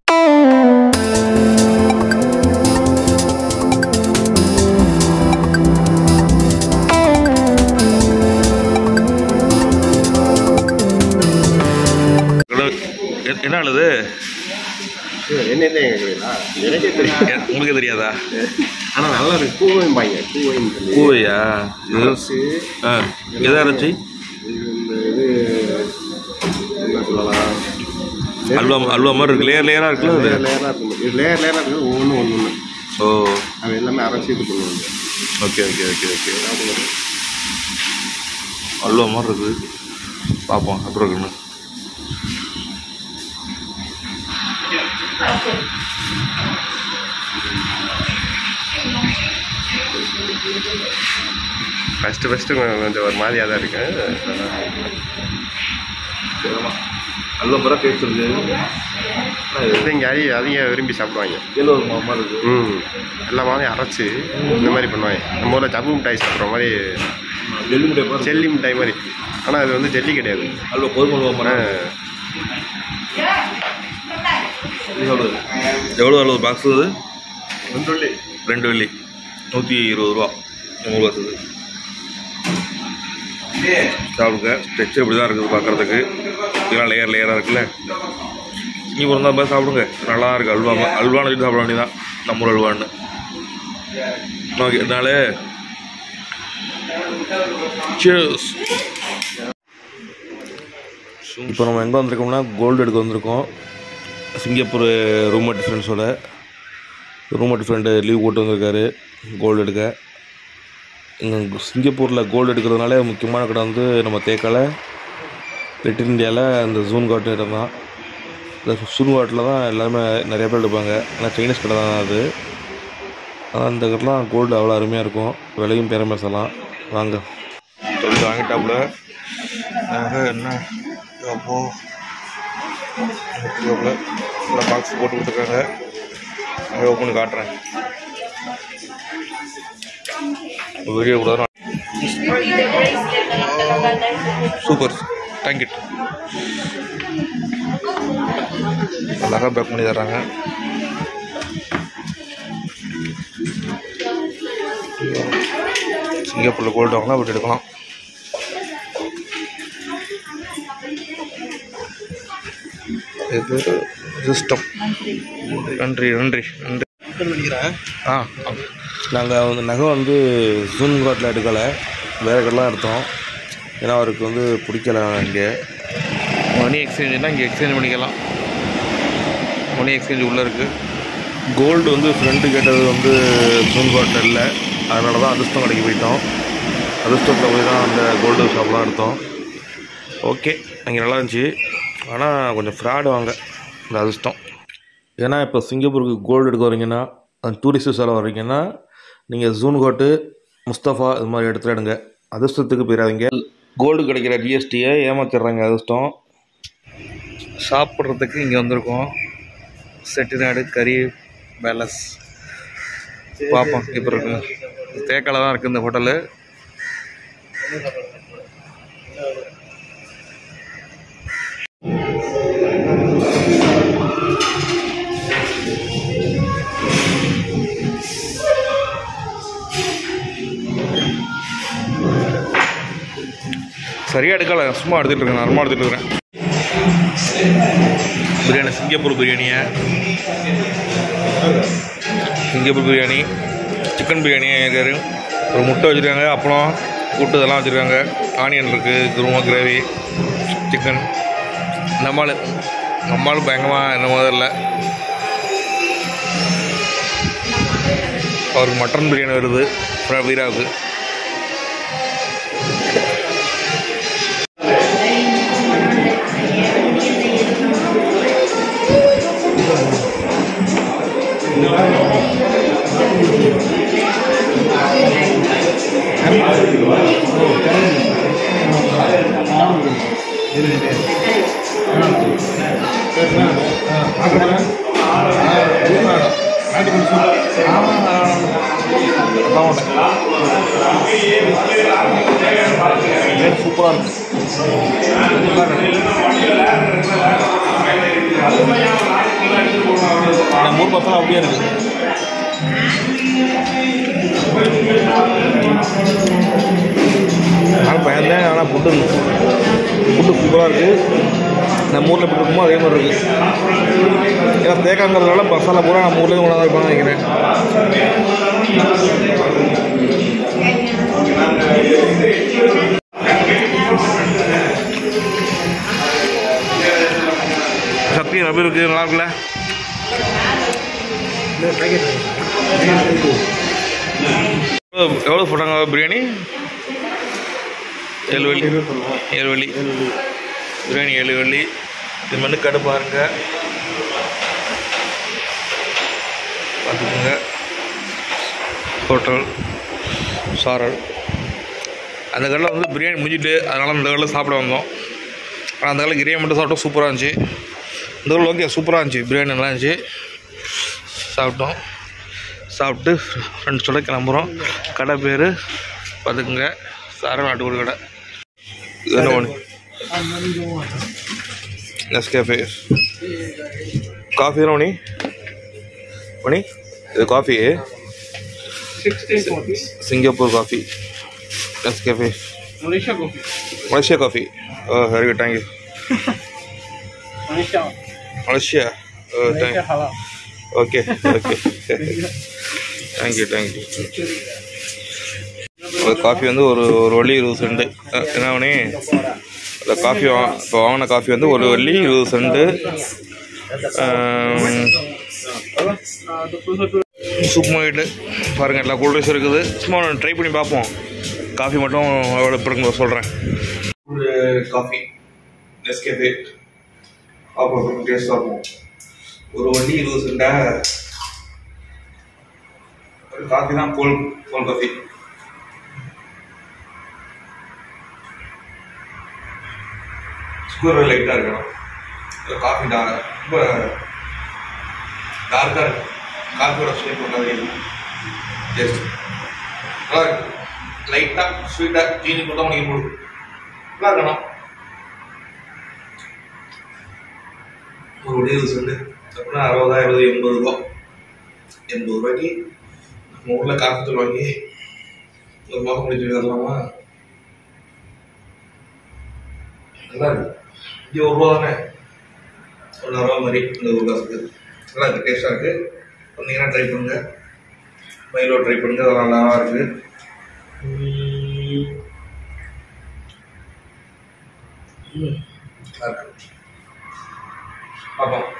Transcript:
எ- என்ன ஆளுது என்ன என்ன கேட்குறீங்களா எனக்கே தெரியும் எ- உங்களுக்கு தெரியாதா ஆனால் நல்லா இருக்கு பூவையும் பாங்க பூவையும் சொல்லி பூவையா இது அரசு ஆ எதை அரைச்சி இது இந்த இது என்ன சொல்லலாம் அல்வா அல்வா மாதிரி இருக்கு லேயர் லேயராக இருக்குல்ல அது லேயர் லேயராக இருக்கும் இது லேயர் லேயராக இருக்குது ஒவ்வொன்று ஒன்று ஒன்று ஓ அது எல்லாமே அரைச்சி இது பண்ணுவாங்க okay okay okay okay halwa மாதிரி இருக்குது பார்ப்போம் அப்புறம் இருக்குன்னு ஃபஸ்ட்டு ஃபஸ்ட்டு கொஞ்சம் ஒரு மாதிரியாக தான் இருக்கு அல்வா மாதிரி டேஸ்ட் இருக்கு இது இங்கே அதிக அதிகம் விரும்பி சாப்பிடுவாங்க எல்லோ மாதிரி இருக்கு ம் எல்லா மாதிரியும் அரைச்சி இந்த மாதிரி பண்ணுவாங்க நம்ம ஊரில் ஜவ்வு மிட்டாய் சாப்பிட்ற மாதிரி ஜெல்லி மிட்டாய் மாதிரி ஜெல்லி மிட்டாய் மாதிரி ஆனால் அது வந்து ஜெல்லி கிடையாது அல்வா கோதுமை அல்வா ஆ, மாதிரி எவ்வளோ அளவு பாக்ஸ் அது ரெண்டு வெள்ளி. ரெண்டு வெள்ளி நூற்றி இருபது ரூபா நூறு வருஷத்து சாப்பிடுங்க ஸ்ட்ரெச்சர் இப்படி தான் இருக்குது பார்க்குறதுக்கு இதெல்லாம் லேயர் லேயராக இருக்குல்ல இங்கே பிறந்தா போய் சாப்பிடுங்க நல்லா இருக்கு அல்வா மா- அல்வான்னு சொல்லி சாப்பிட வேண்டியதான் நம்ம ஊர் அல்வான்னு ஓகே அதனால இப்போ நம்ம எங்கே வந்திருக்கோம்னா கோல்டு எடுக்க வந்திருக்கோம் சிங்கப்பூர் ரூம்மேட் ஃப்ரெண்ட்ஸோட ரூம்மேட் ஃப்ரெண்டு லீவ் போட்டு வந்திருக்காரு கோல்டு எடுக்க இங்கே சிங்கப்பூரில் கோல்டு எடுக்கிறதுனால முக்கியமான கடை வந்து நம்ம தேக்கால லிட்டில் இந்தியாவில் இந்த ஜூன் காட்டு இடம் தான் இந்த ஜூன் காட்டில் தான் எல்லாருமே நிறைய பேர் எடுப்பாங்க ஆனால் சைனீஸ் கடை தான் அது ஆனால் அந்த கடைலாம் கோல்டு அவ்வளோ அருமையாக இருக்கும் விலையும் பேரம் பேசலாம் வாங்க சொல்லி வாங்கிட்டாப்புல நாங்கள் என்ன அப்போ பாக்ஸ் போட்டு கொடுத்துருக்காங்க அதை ஓப்பன் பண்ணி காட்டுறேன் வீடியோ கூட சூப்பர் தேங்க்யூ அழகாக பேக் பண்ணி தர்றாங்க சிங்கப்பூரில் கோல்டு வாங்கினா அப்படி எடுக்கலாம் இது சிஸ்டம் நன்றி நன்றி நன்றி ஆ நாங்கள் வந்து நகை வந்து ஜூன் காட்டில் எடுக்கலை வேறு கடைலாம் எடுத்தோம் ஏன்னா அவருக்கு வந்து பிடிக்கல இங்கே மணி எக்ஸ்சேஞ்சுனா இங்கே எக்ஸ்சேஞ்ச் பண்ணிக்கலாம் மணி எக்ஸ்சேஞ்ச் உள்ளே இருக்குது கோல்டு வந்து ஃப்ரெண்டு கேட்டது வந்து ஜூன் காட்டில் இல்லை அதனால தான் அதிர்ஷ்டம் கடைக்கு போயிட்டோம் அதிர்ஷ்டத்தில் போய் தான் அந்த கோல்டு ஷாப்லாம் எடுத்தோம் ஓகே அங்கே நல்லா இருந்துச்சு ஆனால் கொஞ்சம் ஃப்ராடு வாங்க இந்த அதிர்ஷ்டம் ஏன்னா இப்போ சிங்கப்பூருக்கு கோல்டு எடுக்க வரீங்கன்னா டூரிஸ்ட் செலவு வரீங்கன்னா நீங்கள் ஜூன் கோட்டு முஸ்தஃபா இது மாதிரி இடத்துல எடுங்க அதிர்ஷ்டத்துக்கு போயிடாதீங்க கோல்டு கிடைக்கிற ஜிஎஸ்டியை ஏமாத்திடுறாங்க அதிர்ஷ்டம் சாப்பிட்றதுக்கு இங்கே வந்திருக்கோம் செட்டிநாடு கறி பேலஸ் பார்ப்போம் இப்போ இருக்கு தேக்கால தான் இருக்குது இந்த ஹோட்டலு சரியாக எடுக்கல சும்மா எடுத்துகிட்டு இருக்கேன் நார்மலாக எடுத்துகிட்டு இருக்கிறேன் பிரியாணி சிங்கப்பூர் பிரியாணியை சிங்கப்பூர் பிரியாணி சிக்கன் பிரியாணி இருக்காரு ஒரு முட்டை வச்சுருக்காங்க அப்பளம் கூட்டு இதெல்லாம் வச்சுருக்காங்க ஆனியன் இருக்குது குருமா கிரேவி சிக்கன் நம்மால் நம்மால் பயங்கரமாக என்ன முதல்ல அவருக்கு மட்டன் பிரியாணி வருது அப்புறம் வீராவுக்கு சூப்பராக இருக்கு ஓல் மசாலா அப்படியே இருக்குது நான் பயந்தேன் ஆனால் ஃபுட்டு ஃபுட்டு சூப்பராக இருக்குது நம்ம ஊரில் எப்படி இருக்குமோ அதே மாதிரி இருக்குது ஏன்னா தேக்காங்கிறதுனால மசாலா பூரா நம்ம ஊர்லேயும் கொண்டாந்து இருப்பாங்க நினைக்கிறேன் சக்தி எப்படி இருக்குது நல்லா இருக்குல்ல எவ்வளோ- எவ்வளோ போட்டாங்க பிரியாணி ஏழு வெள்ளி ஏழு வெள்ளி பிரியாணி ஏழு வெள்ளி இது மண்ணு கடை பாருங்க பார்த்துக்கோங்க ஹோட்டல் சாரல் அந்த கடையில் வந்து பிரியாணி முடிஞ்சிட்டு அதனால் அந்த கடையில் சாப்பிட வந்தோம் ஆனால் அந்த கடையில் கிரியாணி மட்டும் சாப்பிட்டோம் சூப்பராக இருந்துச்சு இந்த கடையில் ஓகே சூப்பராக இருந்துச்சு பிரியாணி நல்லா இருந்துச்சு சாப்பிட்டோம் சாப்பிட்டு ஃப்ரெண்ட்ஸோட கிளம்புறோம் கடை பேர் பார்த்துக்குங்க சார நாட்டுக்கோடி கடை இது என்ன ஒன்று நெஸ்கேஃபே காஃபி தானே மணி மணி இது coffee Singapore coffee Nescafe Malaysia coffee. Malaysia coffee oh very good thank you Malaysia. Malaysia oh Malaysia thank halal. Okay okay thank you thank you ஒரு காஃபி வந்து ஒரு ஒரு வள்ளி இருபது சென்ட் அஹ், என்ன பண்ணி அந்த காஃபி வா இப்போ வாங்கின காஃபி வந்து ஒரு வள்ளி இருபது சென்ட்டு சூப் மார்க்கெட்டு பாருங்கள் எல்லா கூல் ட்ரிங்க்ஸ் இருக்குது சும்மா ட்ரை பண்ணி பார்ப்போம் காஃபி மட்டும் எவ்வளோ இருக்குங்க சொல்கிறேன் ஒரு காஃபி நெஸ்கேஃபே பார்ப்போம் டேஸ்ட் பார்ப்போம் ஒரு வண்டி இருபது சென்டா ஒரு காஃபி தான் கோல் கோல் காஃபி சுகர் லைட்டாக இருக்கணும் ஒரு காஃபி டா ரொம்ப டார்க்காக இருக்கும் காஃபியோட ஸ்வீட் பண்ணாதே டேஸ்ட் நல்லா இருக்கு லைட்டாக ஸ்வீட்டாக ஜீனி போட்டால் உனக்கு போடும் நல்லா இருக்கணும் ஒரு வடிவு சொல்லு அப்படின்னா அறுபதா எழுபது எண்பது ரூபா எண்பது ரூபாய்க்கு நம்ம ஊரில் காசு தூள் வாங்கி ஒரு மாதம் முடிச்சு தரலாமா நல்லா இருக்கு இது ஒரு ரூபா தானே ஒன்றரை ரூபா மாதிரி இந்த ஒரு காசுக்கு நல்லா இருக்கு டேஸ்டாக இருக்கு வந்தீங்கன்னா ட்ரை பண்ணுங்க மயிலோ ட்ரை பண்ணுங்க அதெல்லாம் நல்லா இருக்கு உம். உம். நல்லா இருக்கு பார்ப்போம்